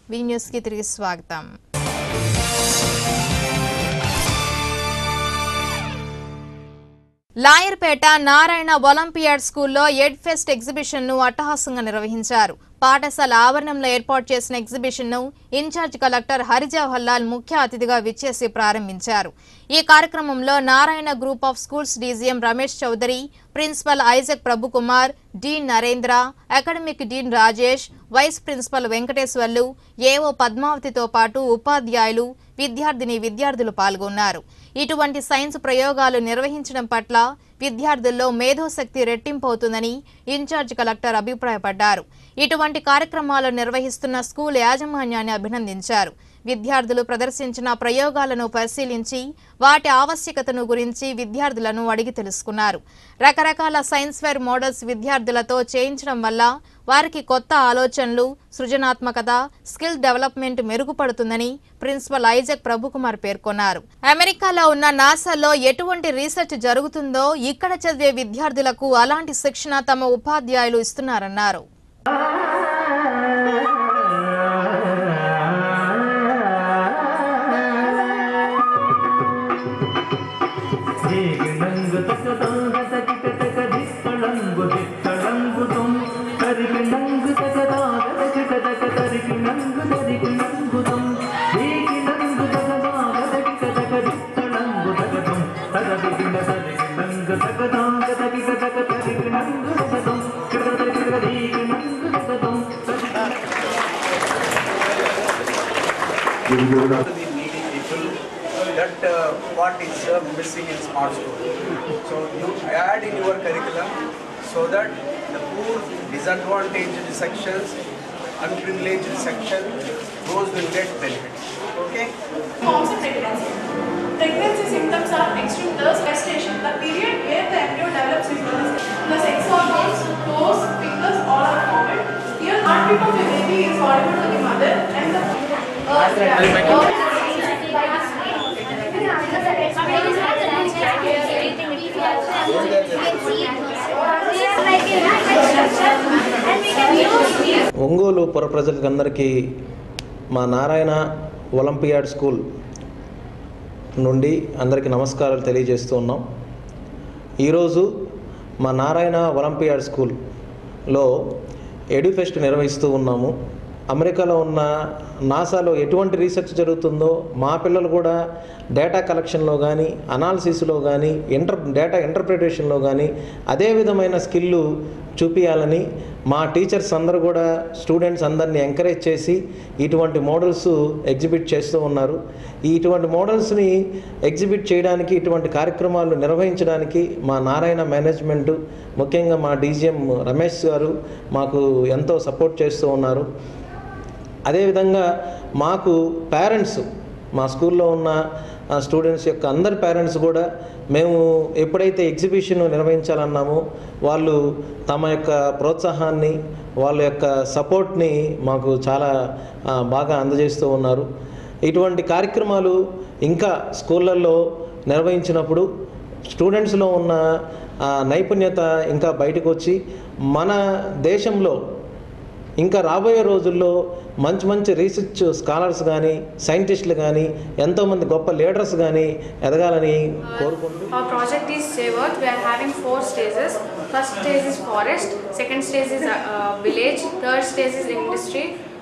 వి న్యూస్కి తిరిగి స్వాగతం లాయర్పేట నారాయణ ఒలింపియాడ్ స్కూల్లో ఎడ్ ఫెస్ట్ ఎగ్జిబిషన్ ను అట్టహాసంగా నిర్వహించారు పాఠశాల ఆవరణంలో ఏర్పాటు చేసిన ఎగ్జిబిషన్ ను ఇన్ఛార్జ్ కలెక్టర్ హరిజవహర్ లాల్ ముఖ్య అతిథిగా విచ్చేసి ప్రారంభించారు ఈ కార్యక్రమంలో Narayana group of schools DGM Ramesh Chowdary principal Isaac Prabhukumar dean Narendra academic dean Rajesh vice principal Venkateswarlu AO పద్మావతితో పాటు ఉపాధ్యాయులు విద్యార్థిని విద్యార్థులు పాల్గొన్నారు ఇటువంటి సైన్స్ ప్రయోగాలు నిర్వహించడం పట్ల విద్యార్థుల్లో మేధోశక్తి రెట్టింపవుతుందని ఇన్ఛార్జ్ కలెక్టర్ అభిప్రాయపడ్డారు ఇటువంటి కార్యక్రమాలు నిర్వహిస్తున్న స్కూల్ యాజమాన్యాన్ని అభినందించారు విద్యార్థులు ప్రదర్శించిన ప్రయోగాలను పరిశీలించి వాటి ఆవశ్యకతను గురించి విద్యార్థులను అడిగి తెలుసుకున్నారు రకరకాల సైన్స్ ఫేర్ మోడల్స్ విద్యార్థులతో చేయించడం వల్ల వారికి కొత్త ఆలోచనలు సృజనాత్మకత స్కిల్ డెవలప్మెంట్ మెరుగుపడుతుందని ప్రిన్సిపల్ ఐజక్ ప్రభుకుమార్ పేర్కొన్నారు అమెరికాలో ఉన్న నాసాలో ఎటువంటి రీసెర్చ్ జరుగుతుందో ఇక్కడ చదివే విద్యార్థులకు అలాంటి శిక్షణ తమ ఉపాధ్యాయులు ఇస్తున్నారన్నారు నంగు తక తాగ తకి తక దిక్కళంగు దిక్కళంగు తుం తరికి నంగు తక తాగ తకి తక తరికి నంగు తరికి నంగు తుం దీకి నంగు తక తాగ తకి తక దిక్కళంగు తక తుం తరదికి తరికి నంగు తక తాగ తకి తక తరికి నంగు తక తుం తక తరికి దీకి నంగు తక తుం to the needy people that uh, what is uh, missing in smart school. So you add in your curriculum so that the poor, disadvantaged sections, unprivileged section, those will get benefits. Okay? Forms of pregnancy. Pregnancy symptoms are extreme thirst, gestation, the period where the embryo develops symptoms. The sex hormones, toes, fingers, all are formed. Here, heartbeat of a baby is audible to the mother and the earth Ongole పుర ప్రజలకందరికీ మా Narayana olympiad school నుండి అందరికీ నమస్కారాలు తెలియజేస్తూ ఉన్నాం ఈరోజు మా Narayana olympiad స్కూల్లో ఎడ్యుఫెస్ట్ నిర్వహిస్తూ ఉన్నాము అమెరికాలో ఉన్న నాసాలో ఎటువంటి రీసెర్చ్ జరుగుతుందో మా పిల్లలు కూడా డేటా కలెక్షన్లో కానీ అనాలిసిస్లో కానీ ఇంటర్ డేటా ఇంటర్ప్రిటేషన్లో కానీ అదే విధమైన స్కిల్లు చూపించాలని మా టీచర్స్ అందరూ కూడా స్టూడెంట్స్ అందరినీ ఎంకరేజ్ చేసి ఇటువంటి మోడల్స్ ఎగ్జిబిట్ చేస్తూ ఉన్నారు ఈ ఇటువంటి మోడల్స్ని ఎగ్జిబిట్ చేయడానికి ఇటువంటి కార్యక్రమాలు నిర్వహించడానికి మా నారాయణ మేనేజ్మెంట్ ముఖ్యంగా మా డీజీఎం రమేష్ గారు మాకు ఎంతో సపోర్ట్ చేస్తూ ఉన్నారు అదేవిధంగా మాకు పేరెంట్స్ మా స్కూల్లో ఉన్న ఆ, స్టూడెంట్స్ యొక్క అందరి పేరెంట్స్ కూడా మేము ఎప్పుడైతే ఎగ్జిబిషన్ నిర్వహించాలన్నామో వాళ్ళు తమ యొక్క ప్రోత్సాహాన్ని వాళ్ళ యొక్క సపోర్ట్ని మాకు చాలా ఆ, బాగా అందజేస్తూ ఉన్నారు ఇటువంటి కార్యక్రమాలు ఇంకా స్కూళ్ళల్లో నిర్వహించినప్పుడు స్టూడెంట్స్లో ఉన్న ఆ, నైపుణ్యత ఇంకా బయటకు వచ్చి మన దేశంలో ఇంకా రాబోయే రోజుల్లో మంచి మంచి రీసెర్చ్ స్కాలర్స్ కానీ సైంటిస్టులు కానీ ఎంతోమంది గొప్ప లీడర్స్ కానీ ఎదగాలని కోరుకుంటూ Our project is Savert. We are having four stages. First stage is forest, second stage is uh, uh, village, third stage is industry.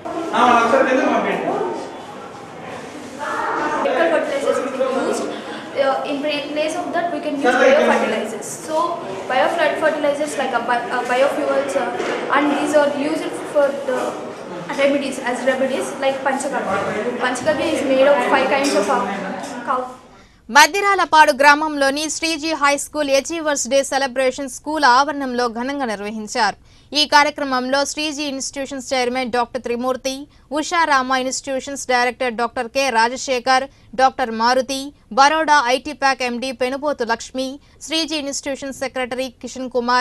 chemical fertilizers will be used. Uh, in pra- place of that, we can use biofertilizers. So, biofertilizers like a bi- uh, biofuels, uh, and these are used for the remedies as remedies like panchagavya. Panchagavya is made of five kinds of uh, cow. Maddiralapadu గ్రామంలోని Sriji high school achievers day celebration school ఆవరణంలో ఘనంగా నిర్వహించారు ఈ కార్యక్రమంలో Sriji institutions chairman doctor Trimurthy Usharama institutions director doctor K Rajasekhar doctor Maruthi Baroda IT pack MD Penupothu Lakshmi Sriji institution secretary Kishan Kumar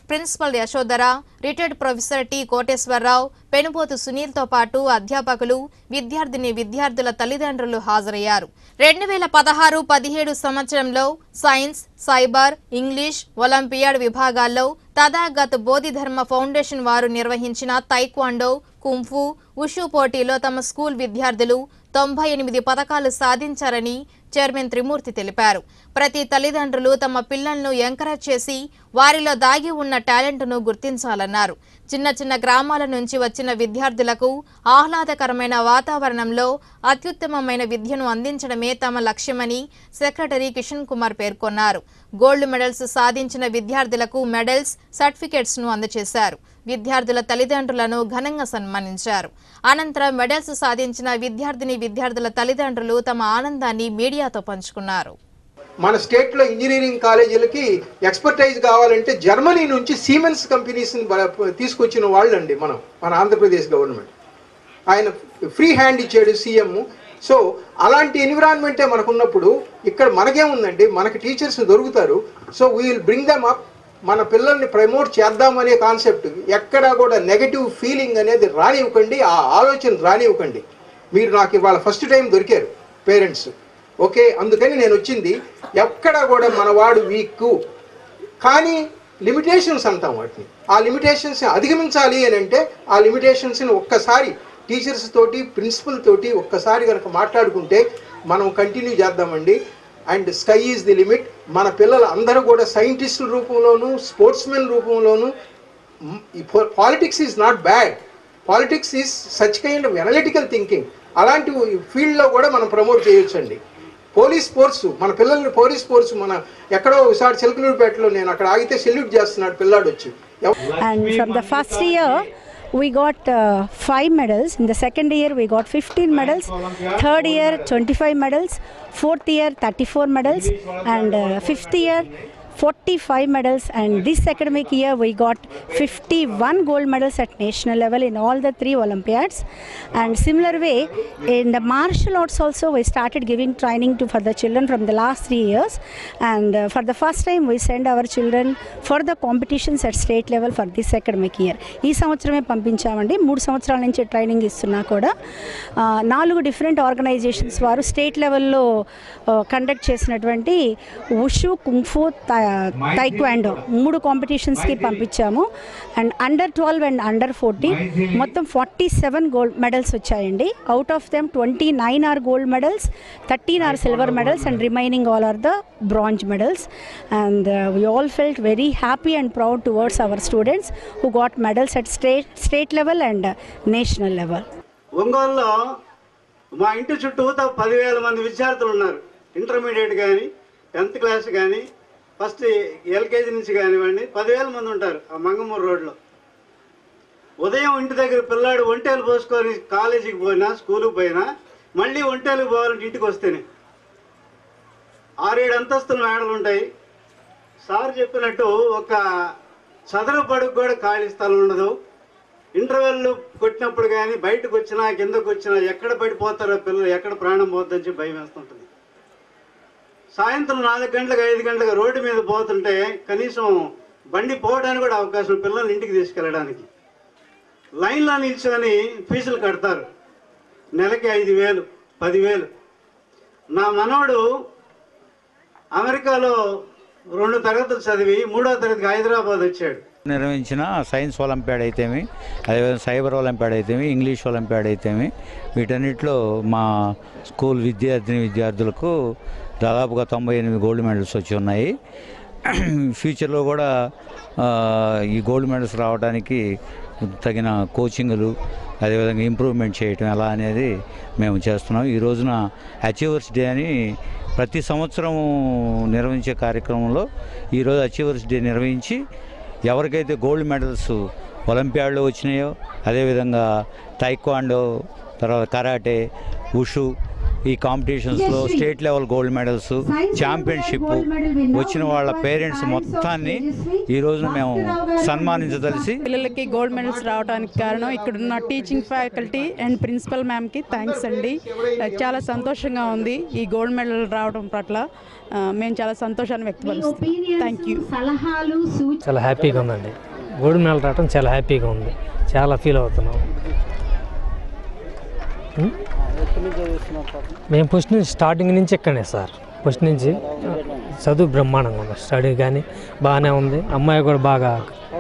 principal Yashodhara retired professor T Koteswararao Penupothu సునీల్తో పాటు అధ్యాపకులు విద్యార్థిని విద్యార్థుల తల్లిదండ్రులు హాజరయ్యారు రెండు వేల పదహారు పదిహేడు సంవత్సరంలో సైన్స్ సైబర్ ఇంగ్లీష్ ఒలింపియాడ్ విభాగాల్లో తథాగత్ బోధిధర్మ ఫౌండేషన్ వారు నిర్వహించిన తైక్వాండో కుంఫు ఉషు పోటీలో తమ స్కూల్ విద్యార్థులు తొంభై ఎనిమిది పథకాలు సాధించారని చైర్మన్ త్రిమూర్తి తెలిపారు ప్రతి తల్లిదండ్రులు తమ పిల్లలను ఎంకరేజ్ చేసి వారిలో దాగి ఉన్న టాలెంట్ను గుర్తించాలన్నారు చిన్న చిన్న గ్రామాల నుంచి వచ్చిన విద్యార్థులకు ఆహ్లాదకరమైన వాతావరణంలో అత్యుత్తమమైన విద్యను అందించడమే తమ లక్ష్యమని సెక్రటరీ కిషన్ కుమార్ పేర్కొన్నారు గోల్డ్ మెడల్స్ సాధించిన విద్యార్థులకు మెడల్స్ సర్టిఫికెట్స్ ను అందజేశారు విద్యార్థుల తల్లిదండ్రులను ఘనంగా సన్మానించారు అనంతరం మెడల్స్ సాధించిన విద్యార్థిని విద్యార్థుల తల్లిదండ్రులు తమ ఆనందాన్ని మీడియాతో పంచుకున్నారు మన స్టేట్లో ఇంజనీరింగ్ కాలేజీలకి ఎక్స్పర్టైజ్ కావాలంటే జర్మనీ నుంచి సీమెన్స్ కంపెనీస్ని బ- తీసుకొచ్చిన వాళ్ళండి మనం మన ఆంధ్రప్రదేశ్ గవర్నమెంట్ ఆయన ఫ్రీ హ్యాండ్ ఇచ్చాడు సీఎం సో అలాంటి ఎన్విరాన్మెంటే మనకు ఉన్నప్పుడు ఇక్కడ మనకేముందండి మనకి టీచర్స్ దొరుకుతారు so we will bring them up మన పిల్లల్ని ప్రమోట్ చేద్దామనే కాన్సెప్ట్ ఎక్కడా కూడా నెగటివ్ ఫీలింగ్ అనేది రానివ్వకండి ఆ ఆలోచన రానివ్వకండి మీరు నాకు ఇవాళ ఫస్ట్ టైం దొరికారు పేరెంట్స్ ఓకే అందుకని నేను వచ్చింది ఎక్కడా కూడా మనవాడు వీక్ కానీ లిమిటేషన్స్ అంటాం వాటిని ఆ లిమిటేషన్స్ని అధిగమించాలి అని అంటే ఆ లిమిటేషన్స్ని ఒక్కసారి టీచర్స్ తోటి ప్రిన్సిపల్ తోటి ఒక్కసారి కనుక మాట్లాడుకుంటే మనం కంటిన్యూ చేద్దామండి and sky is the limit మన పిల్లలు అందరూ కూడా సైంటిస్టుల రూపంలోనూ స్పోర్ట్స్మెన్ రూపంలోనూ politics is not bad politics is such kind of analytical thinking అలాంటి ఫీల్డ్లో కూడా మనం ప్రమోట్ చేయొచ్చండి పోలీస్ స్పోర్ట్స్ మన పిల్లల్ని పోలీస్ స్పోర్ట్స్ మన ఎక్కడో ఒకసారి చిలకలూరుపేటలో నేను అక్కడ ఆగితే సెల్యూట్ చేస్తున్నాడు పిల్లాడు వచ్చి ఎవ- and from the first year we got uh, five medals in the second year we got 15 medals third year 25 medals fourth year 34 medals and uh, fifth year 45 medals and this academic year we got 51 gold medals at national level in all the three olympiads and similar way in the martial arts also we started giving training to for the children from the last 3 years and uh, for the first time we send our children for the competitions at state level for this academic year ఈ సంవత్సరమే పంపించామండి మూడు సంవత్సరాల నుంచి training ఇస్తున్నా కూడా ఆ, నాలుగు different organisations వారు స్టేట్ లెవెల్లో కండక్ట్ చేసినటువంటి ఉషు కుంఫు తైక్వాండో మూడు కాంపిటీషన్స్కి పంపించాము and under twelve and under fourteen మొత్తం ఫార్టీ సెవెన్ గోల్డ్ మెడల్స్ వచ్చాయండి out of them twenty nine are gold medals thirteen are silver medals and remaining all are the bronze medals and we all felt very happy and proud towards our students who got medals at state state level and national level ఒంగోలులో మా ఇంటి చుట్టూతో పదివేల మంది విద్యార్థులు ఉన్నారు intermediate కానీ tenth class కానీ ఫస్ట్ ఎల్కేజీ నుంచి కానివ్వండి పదివేల మంది ఉంటారు ఆ మంగమూరు రోడ్లో ఉదయం ఇంటి దగ్గర పిల్లాడు ఒంటేలు పోసుకొని కాలేజీకి పోయినా స్కూల్కి పోయినా మళ్ళీ ఒంటేలకు పోవాలంటే ఇంటికి వస్తేనే ఆరేడు అంతస్తుల మేడలు ఉంటాయి సార్ చెప్పినట్టు ఒక చదరు పడుకు కూడా ఖాళీ స్థలం ఉండదు ఇంటర్వెల్ కొట్టినప్పుడు కానీ బయటకు వచ్చినా కిందకు వచ్చినా ఎక్కడ పడిపోతారో పిల్లలు ఎక్కడ ప్రాణం పోద్దని చెప్పి భయం వేస్తుంటుంది సాయంత్రం నాలుగు గంటలకు ఐదు గంటలకు రోడ్డు మీద పోతుంటే కనీసం బండి పోవడానికి కూడా అవకాశం పిల్లల్ని ఇంటికి తీసుకెళ్ళడానికి లైన్లో నిల్చొని ఫీజులు కడతారు నెలకి ఐదు వేలు పదివేలు నా మనవడు అమెరికాలో రెండు తరగతులు చదివి మూడో తరగతికి హైదరాబాద్ వచ్చాడు నిర్వహించిన సైన్స్ ఒలింపియాడ్ అయితేమి అదేవిధంగా సైబర్ ఒలింపియాడ్ అయితేమి ఇంగ్లీష్ ఒలింపియాడ్ అయితేమి వీటన్నిటిలో మా స్కూల్ విద్యార్థిని విద్యార్థులకు దాదాపుగా తొంభై ఎనిమిది గోల్డ్ మెడల్స్ వచ్చి ఉన్నాయి ఫ్యూచర్లో కూడా ఆ, ఈ గోల్డ్ మెడల్స్ రావడానికి తగిన కోచింగ్లు అదేవిధంగా ఇంప్రూవ్మెంట్ చేయటం ఎలా అనేది మేము చేస్తున్నాం ఈ రోజున అచీవర్స్ డే అని ప్రతి సంవత్సరం నిర్వహించే కార్యక్రమంలో ఈరోజు అచీవర్స్ డే నిర్వహించి ఎవరికైతే గోల్డ్ మెడల్స్ ఒలింపియాడ్లో వచ్చినాయో అదేవిధంగా టైక్వాండో తర్వాత కరాటే ఉషు ఈ కాంపిటీషన్స్లో state level gold medals championship వచ్చిన వాళ్ళ పేరెంట్స్ మొత్తాన్ని ఈ రోజున మేము సన్మానించదలిసి పిల్లలకి గోల్డ్ మెడల్స్ రావడానికి కారణం ఇక్కడున్న టీచింగ్ ఫ్యాకల్టీ అండ్ ప్రిన్సిపల్ మ్యామ్కి థ్యాంక్స్ అండి చాలా సంతోషంగా ఉంది ఈ గోల్డ్ మెడల్ రావడం పట్ల ఆ, మేము చాలా సంతోషాన్ని వ్యక్తపరుస్తాం థ్యాంక్ యూ చాలా హ్యాపీగా ఉందండి గోల్డ్ మెడల్ రావడం చాలా హ్యాపీగా ఉంది చాలా ఫీల్ అవుతున్నాం ఉం? మేము ఫస్ట్ నుంచి స్టార్టింగ్ నుంచి ఇక్కడనే సార్ ఫస్ట్ నుంచి చదువు బ్రహ్మాండంగా ఉంది స్టడీ కానీ బాగానే ఉంది అమ్మాయి కూడా బాగా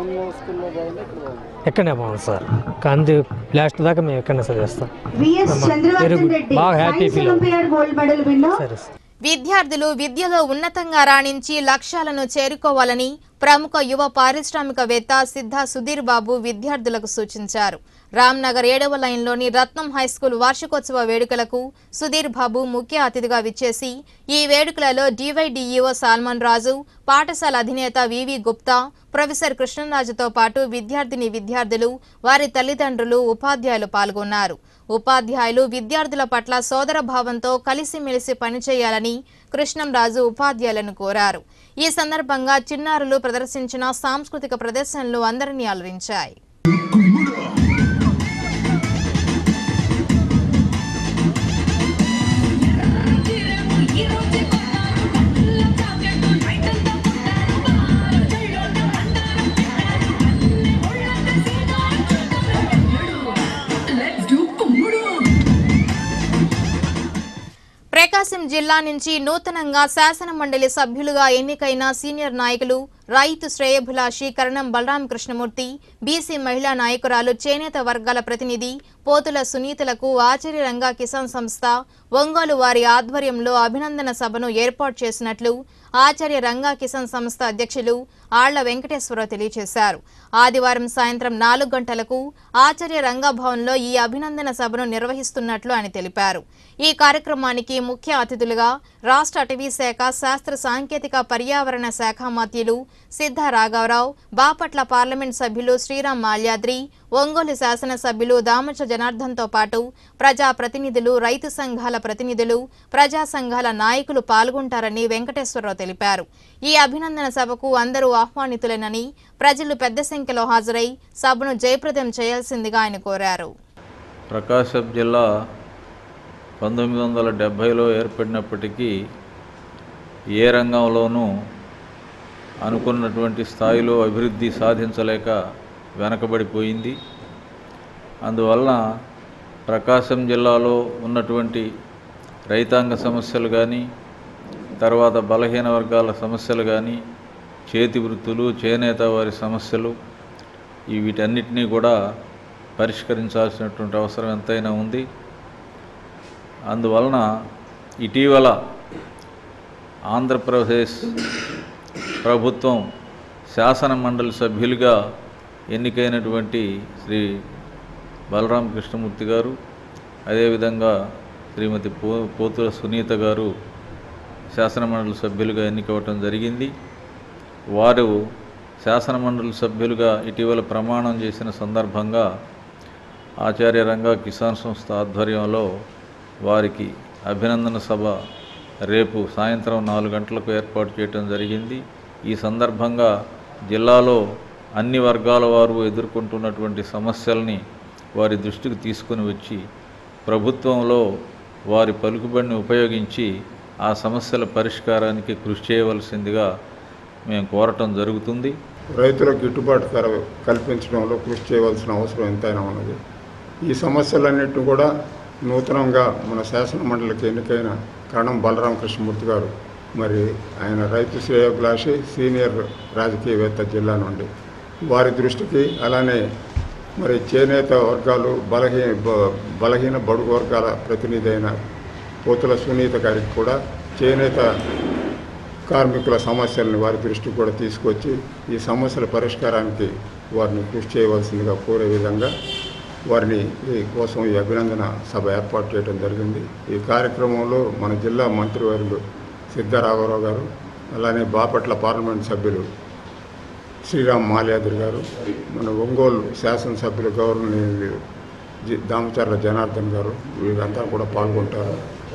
ఎక్కడనే బాగుంది సార్ అందు లాస్ట్ దాకా మేము ఎక్కడనే చదివేస్తాం వెరీ గుడ్ బాగా హ్యాపీ ఫీల్ అవుతుంది సరే సార్ విద్యార్థులు విద్యలో ఉన్నతంగా రాణించి లక్ష్యాలను చేరుకోవాలని ప్రముఖ యువ పారిశ్రామికవేత్త సిద్ధ సుధీర్ బాబు విద్యార్థులకు సూచించారు రామ్నగర్ ఏడవ లైన్లోని రత్నం హైస్కూల్ వార్షికోత్సవ వేడుకలకు సుధీర్ బాబు ముఖ్య అతిథిగా విచ్చేసి ఈ వేడుకలలో డివైడిఈఓ సాల్మన్ రాజు పాఠశాల అధినేత వివి గుప్తా ప్రొఫెసర్ కృష్ణరాజుతో పాటు విద్యార్థిని విద్యార్థులు వారి తల్లిదండ్రులు ఉపాధ్యాయులు పాల్గొన్నారు ఉపాధ్యాయులు విద్యార్థుల పట్ల సోదర భావంతో కలిసిమెలిసి పనిచేయాలని కృష్ణంరాజు ఉపాధ్యాయులను కోరారు ఈ సందర్భంగా చిన్నారులు ప్రదర్శించిన సాంస్కృతిక ప్రదర్శనలు అందరినీ అలరించాయి ప్రకాశం జిల్లా నుంచి నూతనంగా శాసన మండలి సభ్యులుగా ఎన్నికైన సీనియర్ నాయకులు రైతు శ్రేయభిలాషి కరణం బలరామ కృష్ణమూర్తి బీసీ మహిళా నాయకురాలు చేనేత వర్గాల ప్రతినిధి పోతుల సునీతలకు ఆచార్య రంగా కిసాన్ సంస్థ ఒంగోలు వారి ఆధ్వర్యంలో అభినందన సభను ఏర్పాటు చేసినట్లు ఆచార్య రంగా కిసాన్ సంస్థ అధ్యక్షులు ఆళ్ల వెంకటేశ్వరరావు తెలియజేశారు ఆదివారం సాయంత్రం నాలుగు గంటలకు ఆచార్య రంగా భవన్లో ఈ అభినందన సభను నిర్వహిస్తున్నట్లు ఆయన తెలిపారు ఈ కార్యక్రమానికి ముఖ్య అతిథులుగా రాష్ట్ర అటవీ శాఖ శాస్త్ర సాంకేతిక పర్యావరణ శాఖ మంత్రులు సిద్ధ రాఘవరావు బాపట్ల పార్లమెంట్ సభ్యులు శ్రీరామ్ మాల్యాద్రి ఒంగోలు శాసనసభ్యులు దామచ జనార్దన్తో పాటు ప్రజా ప్రతినిధులు రైతు సంఘాల ప్రతినిధులు ప్రజా సంఘాల నాయకులు పాల్గొంటారని వెంకటేశ్వరరావు తెలిపారు ఈ అభినందన సభకు అందరూ ఆహ్వానితులేనని ప్రజలు పెద్ద సంఖ్యలో హాజరై సభను జయప్రదం చేయాల్సిందిగా ఆయన కోరారు ప్రకాశం జిల్లా పంతొమ్మిది వందల డెబ్భైలో ఏర్పడినప్పటికీ ఏ రంగంలోనూ అనుకున్నటువంటి స్థాయిలో అభివృద్ధి సాధించలేక వెనకబడిపోయింది అందువలన ప్రకాశం జిల్లాలో ఉన్నటువంటి రైతాంగ సమస్యలు కానీ తర్వాత బలహీన వర్గాల సమస్యలు కానీ చేతి వృత్తులు చేనేత వారి సమస్యలు ఈ వీటన్నిటినీ కూడా పరిష్కరించాల్సినటువంటి అవసరం ఎంతైనా ఉంది అందువలన ఇటీవల ఆంధ్రప్రదేశ్ ప్రభుత్వం శాసన మండలి సభ్యులుగా ఎన్నికైనటువంటి శ్రీ బలరాం కృష్ణమూర్తి గారు అదేవిధంగా శ్రీమతి పో పోతుల సునీత గారు శాసనమండలి సభ్యులుగా ఎన్నికవటం జరిగింది వారు శాసనమండలి సభ్యులుగా ఇటీవల ప్రమాణం చేసిన సందర్భంగా ఆచార్య రంగా కిసాన్ సంస్థ ఆధ్వర్యంలో వారికి అభినందన సభ రేపు సాయంత్రం నాలుగు గంటలకు ఏర్పాటు చేయడం జరిగింది ఈ సందర్భంగా జిల్లాలో అన్ని వర్గాల వారు ఎదుర్కొంటున్నటువంటి సమస్యల్ని వారి దృష్టికి తీసుకుని వచ్చి ప్రభుత్వంలో వారి పలుకుబడిని ఉపయోగించి ఆ సమస్యల పరిష్కారానికి కృషి చేయవలసిందిగా మేము కోరటం జరుగుతుంది రైతులకు గిట్టుబాటు ధర కల్పించడంలో కృషి చేయవలసిన అవసరం ఎంతైనా ఉన్నది ఈ సమస్యలన్నింటినీ కూడా నూతనంగా మన శాసన మండలికి ఎన్నికైన కరణం బలరామ కృష్ణమూర్తి గారు మరి ఆయన రైతు శ్రేయోభిలాషి సీనియర్ రాజకీయవేత్త జిల్లా నుండి వారి దృష్టికి అలానే మరి చేనేత వర్గాలు బలహీన బ- బలహీన బడుగు వర్గాల ప్రతినిధి అయిన పోతుల సునీత గారికి కూడా చేనేత కార్మికుల సమస్యలను వారి దృష్టికి కూడా తీసుకొచ్చి ఈ సమస్యల పరిష్కారానికి వారిని కృషి చేయవలసిందిగా కోరే విధంగా వారిని ఈ కోసం ఈ అభినందన సభ ఏర్పాటు చేయడం జరిగింది ఈ కార్యక్రమంలో మన జిల్లా మంత్రివర్యులు సిద్ధరాఘవరావు గారు అలానే బాపట్ల పార్లమెంట్ సభ్యులు శ్రీరామ్ మాల్యాద్రి గారు మన ఒంగోలు శాసనసభ్యులు గౌరవనీయులు జి- దామచర్ల జనార్దన్ గారు వీరంతా కూడా పాల్గొంటారు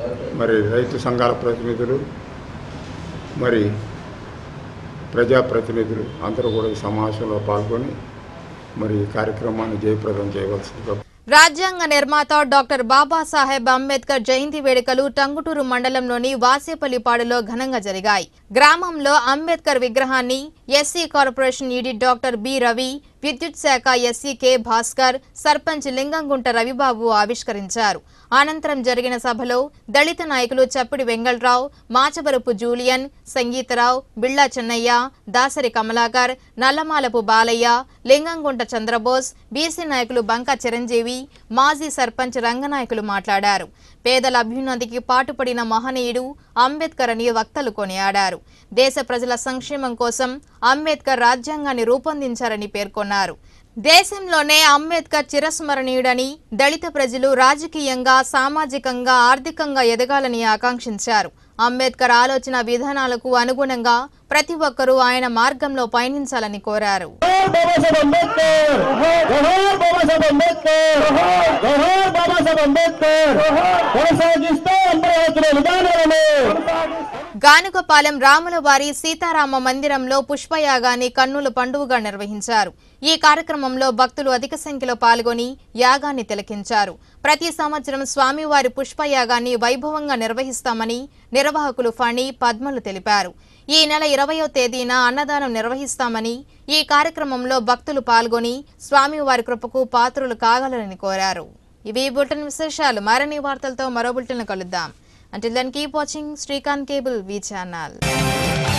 మరి రైతు సంఘాల ప్రతినిధులు మరి ప్రజాప్రతినిధులు అందరూ కూడా ఈ సమావేశంలో పాల్గొని మరి ఈ కార్యక్రమాన్ని జయప్రదం చేయవలసిందిగా రాజ్యాంగ నిర్మాత డాక్టర్ బాబాసాహెబ్ అంబేద్కర్ జయంతి వేడుకలు టంగుటూరు మండలంలోని వాసేపల్లిపాడులో ఘనంగా జరిగాయి గ్రామంలో అంబేద్కర్ విగ్రహాన్ని SC corporation ED doctor B Ravi విద్యుత్ శాఖ ఎస్సీ కె భాస్కర్ సర్పంచ్ లింగంగుంట రవిబాబు ఆవిష్కరించారు అనంతరం జరిగిన సభలో దళిత నాయకులు చప్పిడి వెంగళరావు మాచవరపు జూలియన్ సంగీతరావు బిళ్ళా చెన్నయ్య దాసరి కమలాకర్ నల్లమాలపు బాలయ్య లింగంగుంట చంద్రబోస్ బీసీ నాయకులు బంకా చిరంజీవి మాజీ సర్పంచ్ రంగనాయకులు మాట్లాడారు పేదల అభ్యున్నతికి పాటుపడిన మహనీయుడు అంబేద్కర్ అని వక్తలు కొనియాడారు దేశ ప్రజల సంక్షేమం కోసం అంబేద్కర్ రాజ్యాంగాన్ని రూపొందించారని పేర్కొన్నారు దేశంలోనే అంబేద్కర్ చిరస్మరణీయుడని దళిత ప్రజలు రాజకీయంగా సామాజికంగా ఆర్థికంగా ఎదగాలని ఆకాంక్షించారు అంబేద్కర్ ఆలోచన విధానాలకు అనుగుణంగా ప్రతి ఒక్కరూ ఆయన మార్గంలో పయనించాలని కోరారు బాబాసాహెబ్ అంబేద్కర్ జోహార్ బాబాసాహెబ్ అంబేద్కర్ జోహార్ బాబాసాహెబ్ అంబేద్కర్ కొనసాగిస్తే అమరావతిలో విధానాలను గానుగపాలెం రాములవారి సీతారామ మందిరంలో పుష్పయాగాన్ని కన్నుల పండుగగా నిర్వహించారు ఈ కార్యక్రమంలో భక్తులు అధిక సంఖ్యలో పాల్గొని యాగాన్ని తిలకించారు ప్రతి సంవత్సరం స్వామివారి పుష్పయాగాన్ని వైభవంగా నిర్వహిస్తామని నిర్వాహకులు ఫణి పద్మలు తెలిపారు ఈ నెల ఇరవయో తేదీన అన్నదానం నిర్వహిస్తామని ఈ కార్యక్రమంలో భక్తులు పాల్గొని స్వామివారి కృపకు పాత్రులు కాగలరని కోరారు ఇవి బులెటిన్ విశేషాలు మరిన్ని వార్తలతో మరో బులెటిన్ కలుద్దాం Until then, keep watching Srikanth Cable V channel.